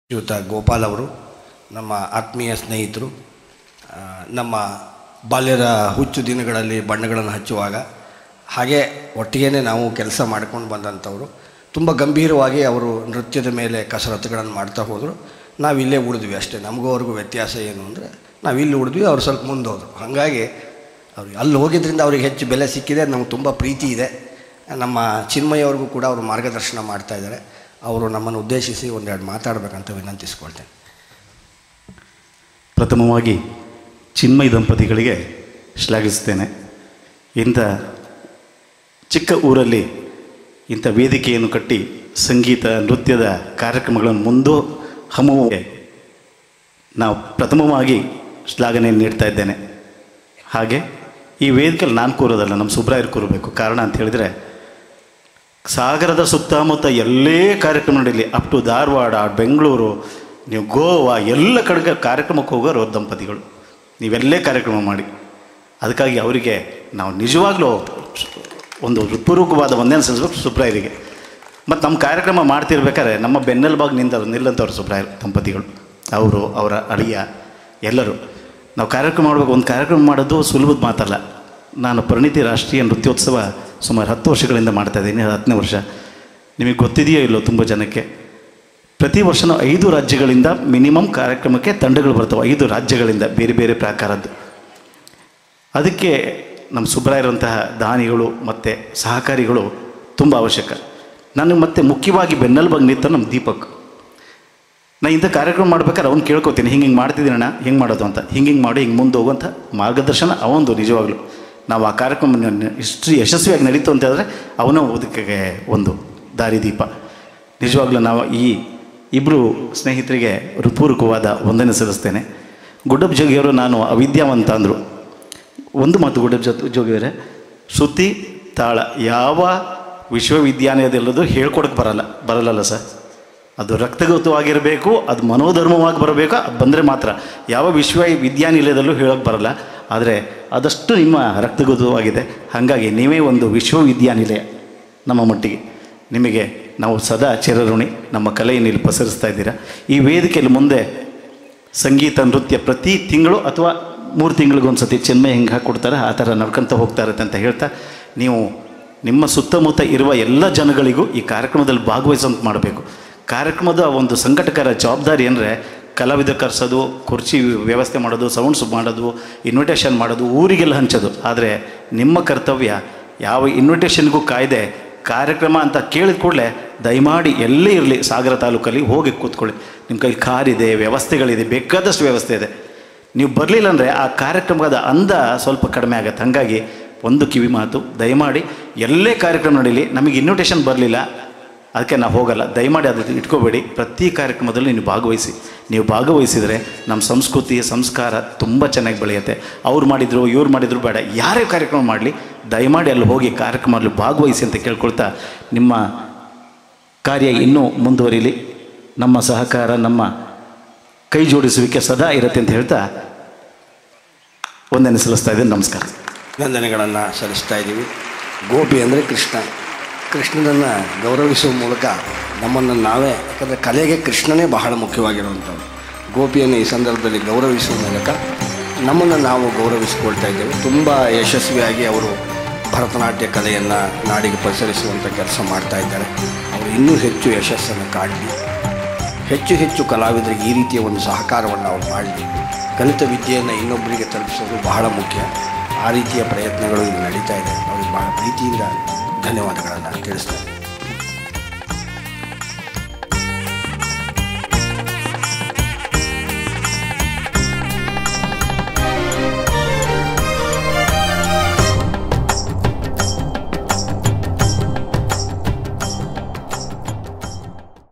ಶ್ರೀಯುತ ಗೋಪಾಲ್ ಅವರು ನಮ್ಮ ಆತ್ಮೀಯ ಸ್ನೇಹಿತರು ಆ, ನಮ್ಮ ಬಾಲ್ಯದ ಹುಚ್ಚು ದಿನಗಳಲ್ಲಿ ಬಣ್ಣಗಳನ್ನು ಹಚ್ಚುವಾಗ ಹಾಗೆ ಒಟ್ಟಿಗೆ ನಾವು ಕೆಲಸ ಮಾಡ್ಕೊಂಡು ಬಂದಂಥವರು ತುಂಬ ಗಂಭೀರವಾಗಿ ಅವರು ನೃತ್ಯದ ಮೇಲೆ ಕಸರತ್ತುಗಳನ್ನು ಮಾಡ್ತಾ ಹೋದರು ನಾವು ಇಲ್ಲೇ ಉಳಿದ್ವಿ ಅಷ್ಟೇ ನಮಗೂ ಅವ್ರಿಗೂ ವ್ಯತ್ಯಾಸ ಏನು ಅಂದರೆ ನಾವು ಇಲ್ಲಿ ಉಳಿದ್ವಿ ಅವ್ರು ಸ್ವಲ್ಪ ಮುಂದೆ ಹೋದರು ಹಾಗಾಗಿ ಅವ್ರಿಗೆ ಅಲ್ಲಿ ಹೋಗಿದ್ರಿಂದ ಅವ್ರಿಗೆ ಹೆಚ್ಚು ಬೆಲೆ ಸಿಕ್ಕಿದೆ ನಮ್ಗೆ ತುಂಬ ಪ್ರೀತಿ ಇದೆ ನಮ್ಮ ಚಿನ್ಮಯ್ ಅವ್ರಿಗೂ ಕೂಡ ಅವರು ಮಾರ್ಗದರ್ಶನ ಮಾಡ್ತಾ ಇದ್ದಾರೆ ಅವರು ನಮ್ಮನ್ನು ಉದ್ದೇಶಿಸಿ ಒಂದೆರಡು ಮಾತಾಡಬೇಕಂತ ವಿನಂತಿಸ್ಕೊಳ್ತೇನೆ ಪ್ರಥಮವಾಗಿ ಚಿನ್ಮಯ ದಂಪತಿಗಳಿಗೆ ಶ್ಲಾಘಿಸ್ತೇನೆ ಇಂಥ ಚಿಕ್ಕ ಊರಲ್ಲಿ ಇಂಥ ವೇದಿಕೆಯನ್ನು ಕಟ್ಟಿ ಸಂಗೀತ ನೃತ್ಯದ ಕಾರ್ಯಕ್ರಮಗಳನ್ನು ಮುಂದೋ ಹಮ್ಮುವೆ ನಾವು ಪ್ರಥಮವಾಗಿ ಶ್ಲಾಘನೆ ನೀಡ್ತಾ ಇದ್ದೇನೆ ಹಾಗೆ ಈ ವೇದಿಕೆಯಲ್ಲಿ ನಾನು ಕೂರೋದಲ್ಲ ನಮ್ಮ ಸುಬ್ರಾಯರು ಕೂರಬೇಕು ಕಾರಣ ಅಂತ ಹೇಳಿದರೆ ಸಾಗರದ ಸುತ್ತಮುತ್ತ ಎಲ್ಲೇ ಕಾರ್ಯಕ್ರಮ ನಡೀಲಿ ಅಪ್ ಟು ಧಾರವಾಡ ಬೆಂಗಳೂರು ನೀವು ಗೋವಾ ಎಲ್ಲ ಕಡೆಗೆ ಕಾರ್ಯಕ್ರಮಕ್ಕೆ ಹೋಗೋರು ಅವ್ರ ದಂಪತಿಗಳು ನೀವೆಲ್ಲೇ ಕಾರ್ಯಕ್ರಮ ಮಾಡಿ ಅದಕ್ಕಾಗಿ ಅವರಿಗೆ ನಾವು ನಿಜವಾಗ್ಲೂ ಒಂದು ಹೃತ್ಪೂರ್ವಕವಾದ ವಂದನೆ ಸಲ್ಲಿಸ್ಬೇಕು ಸುಬ್ರಾಯರಿಗೆ ಮತ್ತು ನಮ್ಮ ಕಾರ್ಯಕ್ರಮ ಮಾಡ್ತಿರ್ಬೇಕಾದ್ರೆ ನಮ್ಮ ಬೆನ್ನೆಲುಬಾಗಿ ನಿಂತವ್ರು ನಿಲ್ಲಂಥವ್ರು ಸುಬ್ರಾಯರ್ ದಂಪತಿಗಳು ಅವರು ಅವರ ಅಳಿಯ ಎಲ್ಲರೂ ನಾವು ಕಾರ್ಯಕ್ರಮ ಮಾಡಬೇಕು ಒಂದು ಕಾರ್ಯಕ್ರಮ ಮಾಡೋದು ಸುಲಭದ ಮಾತಲ್ಲ ನಾನು ಪರಿಣಿತಿ ರಾಷ್ಟ್ರೀಯ ನೃತ್ಯೋತ್ಸವ ಸುಮಾರು ಹತ್ತು ವರ್ಷಗಳಿಂದ ಮಾಡ್ತಾ ಇದ್ದೀನಿ ಹತ್ತನೇ ವರ್ಷ ನಿಮಗೆ ಗೊತ್ತಿದೆಯೋ ಇಲ್ಲೋ ತುಂಬ ಜನಕ್ಕೆ ಪ್ರತಿ ವರ್ಷನೂ ಐದು ರಾಜ್ಯಗಳಿಂದ ಮಿನಿಮಮ್ ಕಾರ್ಯಕ್ರಮಕ್ಕೆ ತಂಡಗಳು ಬರ್ತವೆ ಐದು ರಾಜ್ಯಗಳಿಂದ ಬೇರೆ ಬೇರೆ ಪ್ರಕಾರದ್ದು ಅದಕ್ಕೆ ನಮ್ಮ ಸುಬ್ರಾಯರಂತಹ ದಾನಿಗಳು ಮತ್ತು ಸಹಕಾರಿಗಳು ತುಂಬ ಅವಶ್ಯಕ ನನಗೆ ಮತ್ತೆ ಮುಖ್ಯವಾಗಿ ಬೆನ್ನೆಲುಬಾಗಿ ನಿಂತ ನಮ್ಮ ದೀಪಕ್ ನಾ ಇಂಥ ಕಾರ್ಯಕ್ರಮ ಮಾಡ್ಬೇಕಾದ್ರೆ ಅವ್ನು ಕೇಳ್ಕೊತೀನಿ ಹಿಂಗೆ ಹಿಂಗೆ ಮಾಡ್ತಿದ್ದೀನಣ್ಣ ಹಿಂಗೆ ಮಾಡೋದು ಅಂತ ಹಿಂಗೆ ಹಿಂಗೆ ಮಾಡಿ ಹಿಂಗೆ ಮುಂದೆ ಹೋಗುವಂಥ ಮಾರ್ಗದರ್ಶನ ಅವಂದು ನಿಜವಾಗ್ಲೂ ನಾವು ಆ ಕಾರ್ಯಕ್ರಮ ಇಷ್ಟು ಯಶಸ್ವಿಯಾಗಿ ನಡೀತು ಅಂತ ಹೇಳಿದ್ರೆ ಅವನ ಅದಕ್ಕೆ ಒಂದು ದಾರಿದೀಪ ನಿಜವಾಗ್ಲೂ ನಾವು ಈ ಇಬ್ಬರು ಸ್ನೇಹಿತರಿಗೆ ಹೃತ್ಪೂರ್ವಕವಾದ ವಂದನೆ ಸಲ್ಲಿಸ್ತೇನೆ ಗುಡ್ಡಪ್ಪ ಜೋಗಿಯವರು ನಾನು ಅವಿದ್ಯಾವಂತ ಅಂದರು ಒಂದು ಮಾತು ಗುಡ್ಡಪ್ಪ ಜೊ ಜೋಗಿಯವರೇ ಶ್ರುತಿ ತಾಳ ಯಾವ ವಿಶ್ವವಿದ್ಯಾಲಯದಲ್ಲದು ಹೇಳ್ಕೊಡಕ್ಕೆ ಬರಲ್ಲ ಬರಲ್ಲಲ್ಲ ಸರ್ ಅದು ರಕ್ತಗತವಾಗಿರಬೇಕು ಅದು ಮನೋಧರ್ಮವಾಗಿ ಬರಬೇಕು ಅದು ಬಂದರೆ ಮಾತ್ರ ಯಾವ ವಿಶ್ವವಿದ್ಯಾನಿಲಯದಲ್ಲೂ ಹೇಳೋಕ್ಕೆ ಬರಲ್ಲ ಆದರೆ ಅದಷ್ಟು ನಿಮ್ಮ ರಕ್ತಗತವಾಗಿದೆ ಹಾಗಾಗಿ ನೀವೇ ಒಂದು ವಿಶ್ವವಿದ್ಯಾನಿಲಯ ನಮ್ಮ ಮಟ್ಟಿಗೆ ನಿಮಗೆ ನಾವು ಸದಾ ಚಿರಋಣಿ ನಮ್ಮ ಕಲೆಯನ್ನು ಇಲ್ಲಿ ಪಸರಿಸ್ತಾ ಇದ್ದೀರಾ ಈ ವೇದಿಕೆಯಲ್ಲಿ ಮುಂದೆ ಸಂಗೀತ ನೃತ್ಯ ಪ್ರತಿ ತಿಂಗಳು ಅಥವಾ ಮೂರು ತಿಂಗಳಿಗೊಂದು ಸತಿ ಚೆನ್ಮೈ ಹೆಂಗೆ ಹಾಕ್ಕೊಡ್ತಾರೆ ಆ ಥರ ನಡ್ಕೊತ ಹೋಗ್ತಾ ಇರುತ್ತೆ ಅಂತ ಹೇಳ್ತಾ ನೀವು ನಿಮ್ಮ ಸುತ್ತಮುತ್ತ ಇರುವ ಎಲ್ಲ ಜನಗಳಿಗೂ ಈ ಕಾರ್ಯಕ್ರಮದಲ್ಲಿ ಭಾಗವಹಿಸೋಂತ ಮಾಡಬೇಕು ಕಾರ್ಯಕ್ರಮದ ಒಂದು ಸಂಘಟಕರ ಜವಾಬ್ದಾರಿ ಅಂದರೆ ಕಲಾವಿದ ಕರೆಸೋದು ಕುರ್ಚಿ ವ್ಯವಸ್ಥೆ ಮಾಡೋದು ಸೌಂಡ್ಸ್ ಮಾಡೋದು ಇನ್ವಿಟೇಷನ್ ಮಾಡೋದು ಊರಿಗೆಲ್ಲ ಹಂಚೋದು ಆದರೆ ನಿಮ್ಮ ಕರ್ತವ್ಯ ಯಾವ ಇನ್ವಿಟೇಷನ್ಗೂ ಕಾಯ್ದೆ ಕಾರ್ಯಕ್ರಮ ಅಂತ ಕೇಳಿದ ಕೂಡಲೇ ದಯಮಾಡಿ ಎಲ್ಲೇ ಇರಲಿ ಸಾಗರ ತಾಲೂಕಲ್ಲಿ ಹೋಗಿ ಕೂತ್ಕೊಳ್ಳಿ ನಿಮ್ಮ ಕೈಲಿ ಕಾರಿದೆ ವ್ಯವಸ್ಥೆಗಳಿದೆ ಬೇಕಾದಷ್ಟು ವ್ಯವಸ್ಥೆ ಇದೆ ನೀವು ಬರಲಿಲ್ಲ ಅಂದರೆ ಆ ಕಾರ್ಯಕ್ರಮದ ಅಂದ ಸ್ವಲ್ಪ ಕಡಿಮೆ ಆಗುತ್ತೆ ಹಾಗಾಗಿ ಒಂದು ಕಿವಿ ಮಾತು ದಯಮಾಡಿ ಎಲ್ಲೇ ಕಾರ್ಯಕ್ರಮ ನಡೀಲಿ ನಮಗೆ ಇನ್ವಿಟೇಷನ್ ಬರಲಿಲ್ಲ ಅದಕ್ಕೆ ನಾವು ಹೋಗಲ್ಲ ದಯಮಾಡಿ ಅದು ಇಟ್ಕೋಬೇಡಿ ಪ್ರತಿ ಕಾರ್ಯಕ್ರಮದಲ್ಲಿ ನೀವು ಭಾಗವಹಿಸಿ ನೀವು ಭಾಗವಹಿಸಿದರೆ ನಮ್ಮ ಸಂಸ್ಕೃತಿ ಸಂಸ್ಕಾರ ತುಂಬ ಚೆನ್ನಾಗಿ ಬೆಳೆಯುತ್ತೆ ಅವ್ರು ಮಾಡಿದರು ಇವ್ರು ಮಾಡಿದ್ರು ಬೇಡ ಯಾರೇ ಕಾರ್ಯಕ್ರಮ ಮಾಡಲಿ ದಯಮಾಡಿ ಅಲ್ಲಿ ಹೋಗಿ ಕಾರ್ಯಕ್ರಮದಲ್ಲಿ ಭಾಗವಹಿಸಿ ಅಂತ ಕೇಳ್ಕೊಳ್ತಾ ನಿಮ್ಮ ಕಾರ್ಯ ಇನ್ನೂ ಮುಂದುವರಿಲಿ ನಮ್ಮ ಸಹಕಾರ ನಮ್ಮ ಕೈ ಜೋಡಿಸುವಿಕೆ ಸದಾ ಇರುತ್ತೆ ಅಂತ ಹೇಳ್ತಾ ಒಂದನೇ ಸಲ್ಲಿಸ್ತಾ ಇದ್ದೀನಿ ನಮಸ್ಕಾರ ವಂದನೆಗಳನ್ನು ಸಲ್ಲಿಸ್ತಾ ಇದ್ದೀವಿ ಗೋಪಿ ಅಂದರೆ ಕೃಷ್ಣ ಕೃಷ್ಣನನ್ನು ಗೌರವಿಸುವ ಮೂಲಕ ನಮ್ಮನ್ನು ನಾವೇ ಯಾಕಂದರೆ ಕಲೆಗೆ ಕೃಷ್ಣನೇ ಬಹಳ ಮುಖ್ಯವಾಗಿರುವಂಥದ್ದು ಗೋಪಿಯನ್ನು ಈ ಸಂದರ್ಭದಲ್ಲಿ ಗೌರವಿಸುವ ಮೂಲಕ ನಮ್ಮನ್ನು ನಾವು ಗೌರವಿಸಿಕೊಳ್ತಾ ಇದ್ದೇವೆ ತುಂಬ ಯಶಸ್ವಿಯಾಗಿ ಅವರು ಭರತನಾಟ್ಯ ಕಲೆಯನ್ನು ನಾಡಿಗೆ ಪಸರಿಸುವಂಥ ಕೆಲಸ ಮಾಡ್ತಾ ಇದ್ದಾರೆ ಅವರು ಇನ್ನೂ ಹೆಚ್ಚು ಯಶಸ್ಸನ್ನು ಕಾಡಲಿ ಹೆಚ್ಚು ಹೆಚ್ಚು ಕಲಾವಿದರಿಗೆ ಈ ರೀತಿಯ ಒಂದು ಸಹಕಾರವನ್ನು ಅವ್ರು ಮಾಡಲಿ ಕಲಿತ ವಿದ್ಯೆಯನ್ನು ಇನ್ನೊಬ್ಬರಿಗೆ ತಲುಪಿಸೋದು ಬಹಳ ಮುಖ್ಯ ಆ ರೀತಿಯ ಪ್ರಯತ್ನಗಳು ಇಲ್ಲಿ ನಡೀತಾ ಇದೆ ಅವ್ರಿಗೆ ಬಹಳ ಪ್ರೀತಿಯಿಂದ ಧನ್ಯವಾದಗಳನ್ನು ತಿಳಿಸ್ತೇನೆ